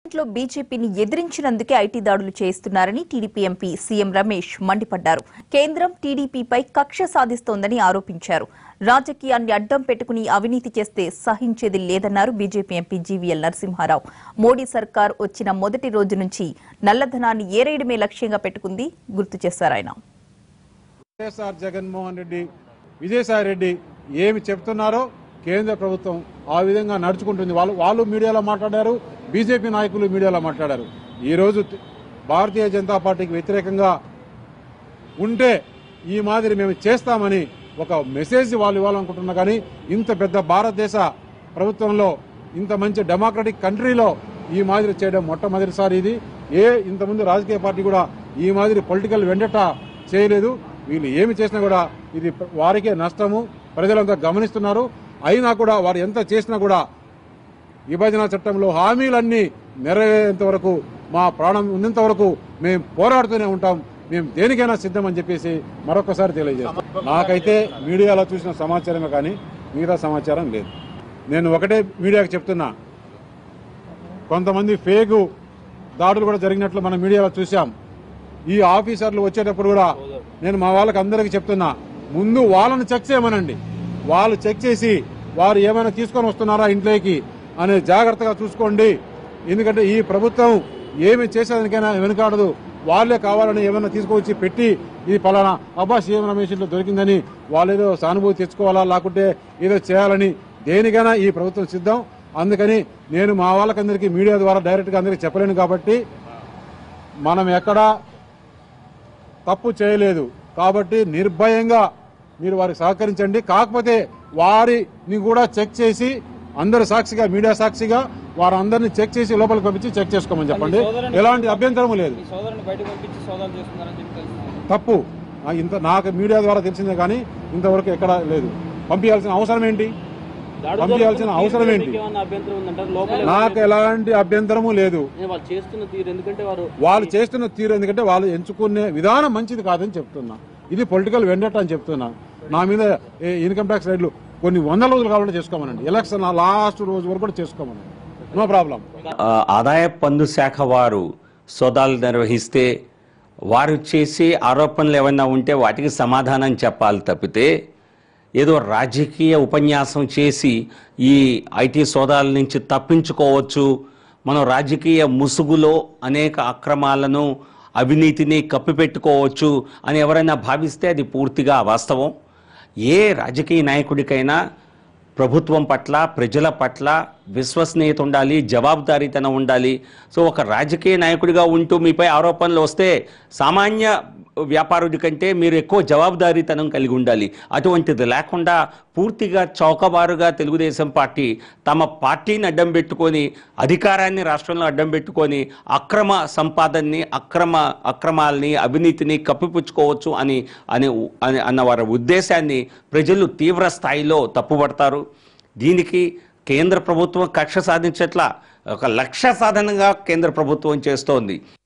లో బీజేపీని ఎదిరించినందుకే ఐటీ దాడులు చేయిస్తున్నారని టీడీపీ ఎంపీ సీఎం రమేష్ మండిపడ్డారు కేంద్రం టీడీపీపై కక్ష సాధిస్తోందని ఆరోపించారు రాజకీయాన్ని అడ్డం పెట్టుకుని అవినీతి చేస్తే సహించేది లేదన్నారు BJP MP GVL Narasimha Rao Modi సర్కార్ వచ్చిన మొదటి రోజు నుంచి నల్లధనాన్ని ఏరేయడమే లక్ష్యంగా పెట్టుకుంది గుర్తు చేశారు ఆయన వైఎస్ఆర్ జగన్మోహన్ రెడ్డి విజయసాయి రెడ్డి ఏమి చెప్తున్నారో కేంద్ర ప్రభుత్వం ఆ విధంగా నడుచుకుంటుంది వాళ్ళు వాళ్ళు మీడియాలో మాట్లాడారు బీజేపీ నాయకులు మీడియాలో మాట్లాడారు ఈరోజు త- భారతీయ జనతా పార్టీకి వ్యతిరేకంగా ఉంటే ఈ మాదిరి మేము చేస్తామని ఒక మెసేజ్ వాళ్ళు ఇవ్వాలనుకుంటున్నా కానీ ఇంత పెద్ద భారతదేశ ప్రభుత్వంలో ఇంత మంచి డెమోక్రటిక్ కంట్రీలో ఈ మాదిరి చేయడం మొట్టమొదటిసారి ఇది ఏ ఇంతకుముందు రాజకీయ పార్టీ కూడా ఈ మాదిరి పొలిటికల్ వెండట చేయలేదు వీళ్ళు ఏమి చేసినా కూడా ఇది ప్ర- వారికే నష్టము ప్రజలంతా గమనిస్తున్నారు అయినా కూడా వారు ఎంత చేసినా కూడా విభజన చట్టంలో హామీలన్నీ నెరవేరేంత వరకు మా ప్రాణం ఉన్నంత వరకు మేము పోరాడుతూనే ఉంటాం మేము దేనికైనా సిద్ధం అని చెప్పేసి మరొకసారి తెలియజేస్తాం నాకైతే మీడియాలో చూసిన సమాచారమే కానీ మిగతా సమాచారం లేదు నేను ఒకటే మీడియాకి చెప్తున్నా కొంతమంది ఫేకు దాడులు కూడా జరిగినట్లు మనం మీడియాలో చూసాం ఈ ఆఫీసర్లు వచ్చేటప్పుడు కూడా నేను మా వాళ్ళకి అందరికీ చెప్తున్నా ముందు వాళ్ళని చెక్ చేయమనండి వాళ్ళు చెక్ చేసి వారు ఏమైనా తీసుకొని వస్తున్నారా ఇంట్లోకి అనే జాగ్రత్తగా చూసుకోండి ఎందుకంటే ఈ ప్రభుత్వం ఏమి చేసేదానికైనా వెనుకాడదు వాళ్ళే కావాలని ఏమైనా తీసుకొచ్చి పెట్టి ఇది పలానా అబ్బా సీఎం రమేష్ ఇంట్లో దొరికిందని వాళ్ళు ఏదో సానుభూతి తెచ్చుకోవాలా లేకుంటే ఏదో చేయాలని దేనికైనా ఈ ప్రభుత్వం సిద్ధం అందుకని నేను మా వాళ్ళకందరికీ మీడియా ద్వారా డైరెక్ట్గా అందరికీ చెప్పలేను కాబట్టి మనం ఎక్కడా తప్పు చేయలేదు కాబట్టి నిర్భయంగా మీరు వారికి సహకరించండి కాకపోతే వారిని కూడా చెక్ చేసి అందరు సాక్షిగా మీడియా సాక్షిగా వారందరిని చెక్ చేసి లోపలికి పంపించి చెక్ చేసుకోమని చెప్పండి ఎలాంటి అభ్యంతరము లేదు ఈ సోదరుని బయటకు పంపించి సోదాలు చేస్తున్నారని చెప్పి తెలుస్తుంది తప్పు ఆ, ఇంత నాకు మీడియా ద్వారా తెలిసిందే కానీ ఇంతవరకు ఎక్కడ లేదు పంపించాల్సిన అవసరం ఏంటి పంపించాల్సిన అవసరం ఏంటి ఏమన్నా అభ్యంతరం ఉందంటారు లోపల నాకు ఎలాంటి అభ్యంతరము లేదు నేను వాళ్ళు చేస్తున్న తీరు ఎందుకంటే వారు వాళ్ళు చేస్తున్న తీరు ఎందుకంటే వాళ్ళు ఎంచుకునే విధానం మంచిది కాదని చెప్తున్నా ఇది పొలిటికల్ వెండట అని చెప్తున్నా నా మీద ఏ ఇన్కమ్ ట్యాక్స్ రైడ్లు కొన్ని వందల రోజులు కావాలంటే చేసుకోమనండి ఎలక్షన్ లాస్ట్ రోజు వరకు కూడా చేసుకోమనండి నో ప్రాబ్లం ఆ, ఆదాయ పన్ను శాఖ వారు సోదాలు నిర్వహిస్తే వారు చేసే ఆరోపణలు ఏమైనా ఉంటే వాటికి సమాధానం చెప్పాలి తప్పితే ఏదో రాజకీయ ఉపన్యాసం చేసి ఈ ఐటీ సోదాల నుంచి తప్పించుకోవచ్చు మనం రాజకీయ ముసుగులో అనేక అక్రమాలను అవినీతిని కప్పిపెట్టుకోవచ్చు అని ఎవరైనా భావిస్తే అది పూర్తిగా అవాస్తవం ఏ రాజకీయ నాయకుడికైనా ప్రభుత్వం పట్ల ప్రజల పట్ల విశ్వసనీయత ఉండాలి జవాబుదారీతనం ఉండాలి సో ఒక రాజకీయ నాయకుడిగా ఉంటూ మీపై ఆరోపణలు వస్తే సామాన్య వ్యాపారుడి కంటే మీరు ఎక్కువ జవాబుదారీతనం కలిగి ఉండాలి అటువంటిది లేకుండా పూర్తిగా చౌకబారుగా తెలుగుదేశం పార్టీ తమ పార్టీని అడ్డం పెట్టుకొని అధికారాన్ని రాష్ట్రంలో అడ్డం పెట్టుకొని అక్రమ సంపాదనని అక్రమ అక్రమాలని అవినీతిని కప్పిపుచ్చుకోవచ్చు అని అని అని- అన్న వారి ఉద్దేశాన్ని ప్రజలు తీవ్ర స్థాయిలో తప్పుపడతారు దీనికి కేంద్ర ప్రభుత్వం కక్ష సాధించట్ల ఒక లక్ష్య సాధనంగా కేంద్ర ప్రభుత్వం చేస్తోంది